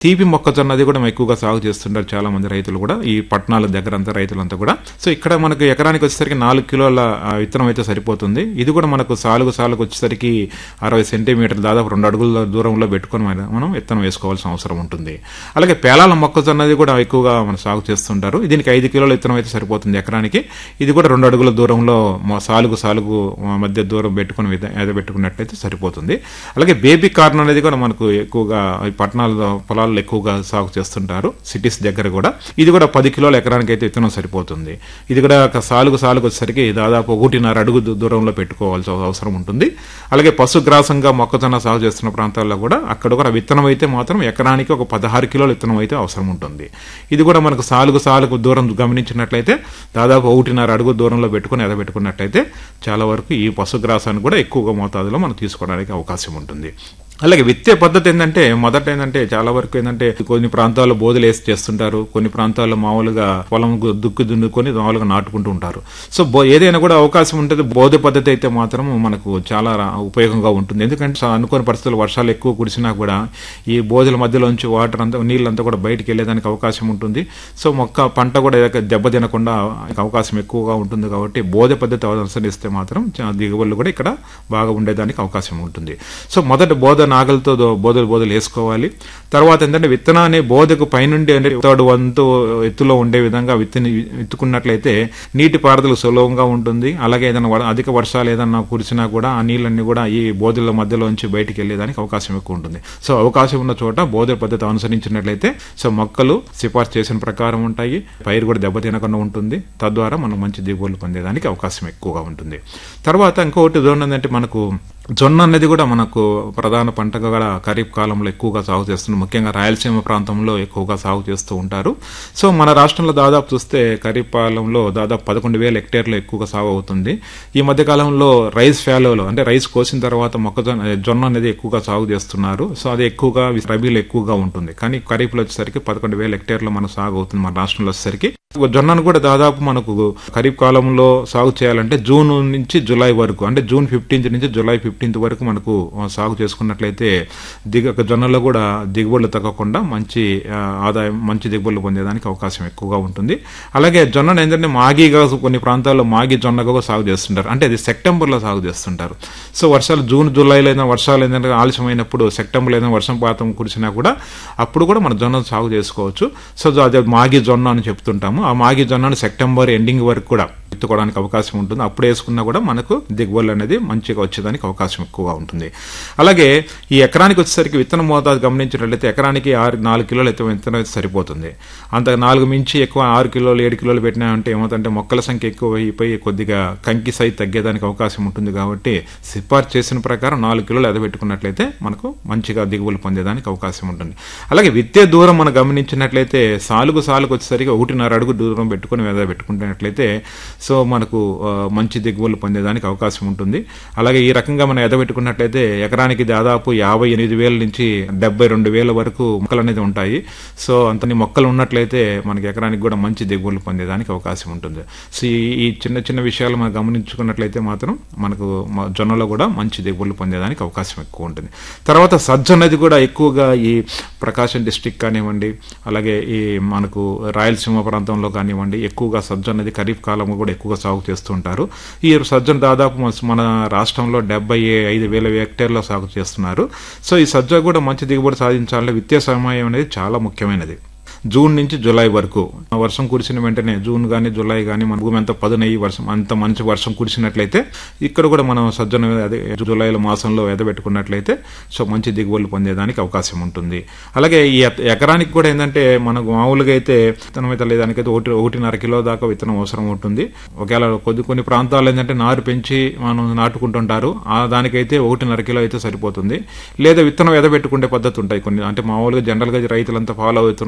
తీపి మొక్కజొన్నది కూడా ఎక్కువగా సాగు చేస్తుంటారు చాలా మంది రైతులు కూడా ఈ పట్టణాల దగ్గర అంతా రైతులంతా కూడా సో ఇక్కడ మనకు ఎకరానికి వచ్చేసరికి నాలుగు కిలోల ఆ, విత్తనం అయితే సరిపోతుంది ఇది కూడా మనకు సాలుగు సాలుగు వచ్చేసరికి అరవై సెంటీమీటర్లు దాదాపు రెండు అడుగుల దూరంలో పెట్టుకొని మన- మనం విత్తనం వేసుకోవాల్సిన అవసరం ఉంటుంది అలాగే పేలాల మొక్కజొన్నది కూడా ఎక్కువగా మనం సాగు చేస్తుంటారు దీనికి ఐదు కిలోల విత్తనం అయితే సరిపోతుంది ఎకరానికి ఇది కూడా రెండు అడుగుల దూరంలో మా సాలుగు సాలుగు మధ్య దూరం పెట్టుకుని విధ- ఏదో పెట్టుకున్నట్లయితే సరిపోతుంది అలాగే బేబీ కార్న్ అనేది కూడా మనకు ఎక్కువగా ఈ పట్టణాల్లో పొలాల్లో ఎక్కువగా సాగు చేస్తుంటారు సిటీస్ దగ్గర కూడా ఇది కూడా పది కిలోల ఎకరానికి అయితే విత్తనం సరిపోతుంది ఇది కూడా ఒక సాలుగు సాలుగు వచ్చేసరికి దాదాపు ఒకటిన్నర అడుగు దూ- దూరంలో పెట్టుకోవాల్సిన అవసరం ఉంటుంది అలాగే పశుగ్రాసంగా మొక్కజొన్న సాగు చేస్తున్న ప్రాంతాల్లో కూడా అక్కడ కూడా విత్తనం అయితే మాత్రం ఎకరానికి ఒక పదహారు కిలోల విత్తనం అయితే అవసరం ఉంటుంది ఇది కూడా మనకు సాలుగు సాలుగు దూరం గమనించినట్లయితే దాదాపు ఒకటిన్నర అడుగు దూరంలో పెట్టుకుని ఎదబెట్టుకున్నట్లయితే చాలా వరకు ఈ పశుగ్రాసాన్ని కూడా ఎక్కువగా మోతాదులో మనం తీసుకోవడానికి అవకాశం ఉంటుంది అలాగే విత్తే పద్ధతి ఏంటంటే మొదట ఏంటంటే చాలా వరకు ఏంటంటే కొన్ని ప్రాంతాల్లో బోధలు వేసి చేస్తుంటారు కొన్ని ప్రాంతాల్లో మామూలుగా పొలం గు- దుక్కు దున్నుకొని మామూలుగా నాటుకుంటూ ఉంటారు సో బో ఏదైనా కూడా అవకాశం ఉంటుంది బోధ పద్ధతి అయితే మాత్రం మనకు చాలా రా- ఉపయోగంగా ఉంటుంది ఎందుకంటే స- అనుకోని పరిస్థితులు వర్షాలు ఎక్కువ కురిసినా కూడా ఈ బోధల మధ్యలోంచి వాటర్ అంతా నీళ్ళంతా కూడా బయటికి వెళ్ళేదానికి అవకాశం ఉంటుంది సో మొక్క పంట కూడా ఏదైనా దెబ్బ తినకుండా అవకాశం ఎక్కువగా ఉంటుంది కాబట్టి బోధ పద్ధతి అనుసరిస్తే మాత్రం చా- దిగుబడులు కూడా ఇక్కడ బాగా ఉండేదానికి అవకాశం ఉంటుంది సో మొదట బోధ నాగలతో దో- బోధలు బోధలు వేసుకోవాలి తర్వాత ఏంటంటే విత్తనాన్ని బోధకు పైనుండి అంటే థర్డ్ వంతు ఎత్తులో ఉండే విధంగా విత్తని విత్తుకున్నట్లయితే నీటి పారుదల సులభంగా ఉంటుంది అలాగే ఏదైనా వ- అధిక వర్షాలు ఏదైనా కురిసినా కూడా ఆ నీళ్ళన్నీ కూడా ఈ బోధల మధ్యలోంచి బయటికి వెళ్ళేదానికి అవకాశం ఎక్కువ ఉంటుంది సో అవకాశం ఉన్న చోట బోధ పద్ధతి అనుసరించినట్లయితే సో మొక్కలు సిఫార్సు చేసిన ప్రకారం ఉంటాయి పైరు కూడా దెబ్బతినకుండా ఉంటుంది తద్వారా మనం మంచి దిగుబడులు పొందేదానికి అవకాశం ఎక్కువగా ఉంటుంది తర్వాత ఇంకొకటి ఏంటంటే మనకు జొన్న అనేది కూడా మనకు ప్రధాన పంటగా కూడా ఖరీఫ్ కాలంలో ఎక్కువగా సాగు చేస్తున్నారు ముఖ్యంగా రాయలసీమ ప్రాంతంలో ఎక్కువగా సాగు చేస్తూ ఉంటారు సో మన రాష్ట్రంలో దాదాపు చూస్తే ఖరీఫ్ కాలంలో దాదాపు పదకొండు వేల హెక్టేర్లు ఎక్కువగా సాగు అవుతుంది ఈ మధ్య కాలంలో రైస్ ఫ్యాలోలో అంటే రైస్ కోసిన తర్వాత మొక్కజొన్న జొన్న అనేది ఎక్కువగా సాగు చేస్తున్నారు సో అది ఎక్కువగా రబీలో ఎక్కువగా ఉంటుంది కానీ ఖరీఫ్లో వచ్చేసరికి పదకొండు వేల హెక్టేర్లు మన సాగు అవుతుంది మన రాష్ట్రంలో వచ్చేసరికి జొన్నను కూడా దాదాపు మనకు ఖరీఫ్ కాలంలో సాగు చేయాలంటే జూన్ నుంచి జూలై వరకు అంటే జూన్ ఫిఫ్టీన్త్ నుంచి జూలై ఫిఫ్టీన్త్ వరకు మనకు ఆ, సాగు చేసుకున్నట్లయితే దిగ జొన్నలో కూడా దిగుబడులు తగ్గకుండా మంచి ఆ, ఆదాయం మంచి దిగుబడులు పొందేదానికి అవకాశం ఎక్కువగా ఉంటుంది అలాగే జొన్నను ఏంటంటే మాగిగా కొన్ని ప్రాంతాల్లో మాగి జొన్నగా కూడా సాగు చేస్తుంటారు అంటే అది సెప్టెంబర్లో సాగు చేస్తుంటారు సో వర్షాలు జూన్ జూలైలో ఏదైనా వర్షాలు ఏంటంటే ఆలస్యమైనప్పుడు సెప్టెంబర్లో ఏదైనా వర్షం పాతం కురిసినా కూడా అప్పుడు కూడా మన జొన్న సాగు చేసుకోవచ్చు సో అదే మాగి జొన్న అని చెప్తుంటాము ఆ మాగి జొన్నను సెప్టెంబర్ ఎండింగ్ వరకు కూడా ఎత్తుకోవడానికి అవకాశం ఉంటుంది అప్పుడు వేసుకున్నా కూడా మనకు దిగుబడులు అనేది మంచిగా వచ్చేదానికి అవకాశం ఎక్కువగా ఉంటుంది అలాగే ఈ ఎకరానికి వచ్చేసరికి విత్తన మోతాదు గమనించినట్లయితే ఎకరానికి ఆరు నాలుగు కిలోలు ఎత్తు విత్తనం అయితే సరిపోతుంది అంత నాలుగు మించి ఎక్కువ ఆరు కిలోలు ఏడు కిలోలు పెట్టినామంటే ఏమవుతుందంటే మొక్కల సంఖ్య ఎక్కువ అయిపోయి కొద్దిగా కంకి సైజ్ తగ్గేదానికి అవకాశం ఉంటుంది కాబట్టి సిఫార్సు చేసిన ప్రకారం నాలుగు కిలోలు ఎదబెట్టుకున్నట్లయితే మనకు మంచిగా దిగుబడులు పొందేదానికి అవకాశం ఉంటుంది అలాగే విత్తే దూరం మనం గమనించినట్లయితే సాలుగు సాలుగు వచ్చేసరికి ఒకటిన్నర అడుగు దూరం పెట్టుకుని ఎద పెట్టుకుంటున్నట్లయితే సో మనకు ఆ, మంచి దిగుబడులు పొందేదానికి అవకాశం ఉంటుంది అలాగే ఈ రకంగా మనం ఎదబెట్టుకున్నట్లయితే ఎకరానికి దాదాపు యాభై ఎనిమిది వేల నుంచి డెబ్బై రెండు వేల వరకు మొక్కలు అనేది ఉంటాయి సో అంతని మొక్కలు ఉన్నట్లయితే మనకి ఎకరానికి కూడా మంచి దిగుబడులు పొందేదానికి అవకాశం ఉంటుంది సో ఈ- ఈ చిన్న చిన్న విషయాలు మనం గమనించుకున్నట్లయితే మాత్రం మనకు మ- జొన్నలో కూడా మంచి దిగుబడులు పొందేదానికి అవకాశం ఎక్కువ ఉంటుంది తర్వాత సజ్జ అనేది కూడా ఎక్కువగా ఈ ప్రకాశం డిస్టిక్ కానివ్వండి అలాగే ఈ మనకు రాయలసీమ ప్రాంతంలో కానివ్వండి ఎక్కువగా సజ్జ అనేది ఖరీఫ్ కాలంలో కూడా ఎక్కువగా సాగు చేస్తుంటారు ఈ సజ్జను దాదాపు మన- మన రాష్ట్రంలో డెబ్బై ఐదు వేల హెక్టేర్లో సాగు చేస్తున్నారు సో ఈ సజ్జ కూడా మంచి దిగుబడి సాధించాలంటే విత్తే సమయం అనేది చాలా ముఖ్యమైనది జూన్ నుంచి జూలై వరకు ఆ వర్షం కురిసిన వెంటనే జూన్ కానీ జూలై కానీ మన భూమి అంత పదునయ్యి వర్షం అంత మంచి వర్షం కురిసినట్లయితే ఇక్కడ కూడా మనం సజ్జన అదే జూలైల మాసంలో ఎదబెట్టుకున్నట్లయితే సో మంచి దిగుబడులు పొందేదానికి అవకాశం ఉంటుంది అలాగే ఈ ఎత- ఎకరానికి కూడా ఏంటంటే మనకు మామూలుగా అయితే విత్తనం అయితే లేదానికైతే ఒకటి ఒకటిన్నర కిలో దాకా విత్తనం అవసరం ఉంటుంది ఒకవేళ కొద్ది కొన్ని ప్రాంతాలు ఏంటంటే నారు పెంచి మనం నాటుకుంటుంటారు ఆ దానికైతే ఒకటిన్నర కిలో అయితే సరిపోతుంది లేదా విత్తనం ఎదబెట్టుకునే పద్ధతి ఉంటాయి కొన్ని అంటే మామూలుగా జనరల్ గా రైతులంతా ఫాలో అవుతున్నదంతా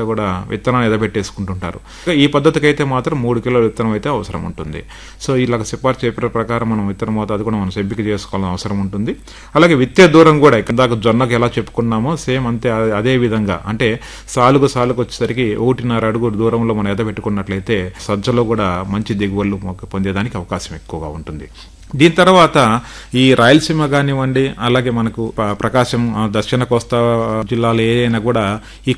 కూడా విత్తనాన్ని ఎదబెట్టేసుకుంటుంటారు ఈ పద్ధతికి అయితే మాత్రం మూడు కిలోల విత్తనం అయితే అవసరం ఉంటుంది సో ఇలా సిఫార్సు చెప్పిన ప్రకారం మనం విత్తన మోతాదు కూడా మనం ఎంపిక చేసుకోవాల్సిన అవసరం ఉంటుంది అలాగే విత్తే దూరం కూడా ఇందాక జొన్నకు ఎలా చెప్పుకున్నామో సేమ్ అంతే అదే- అదే విధంగా అంటే సాలుగు సాలుగు వచ్చేసరికి ఒకటిన్నర అడుగు దూరంలో మనం ఎదబెట్టుకున్నట్లయితే సజ్జలో కూడా మంచి దిగుబడులు మొక్క పొందేదానికి అవకాశం ఎక్కువగా ఉంటుంది దీని తర్వాత ఈ రాయలసీమ కానివ్వండి అలాగే మనకు ప- ప్రకాశం ఆ, దక్షిణ కోస్తా జిల్లాలు ఏదైనా కూడా ఈ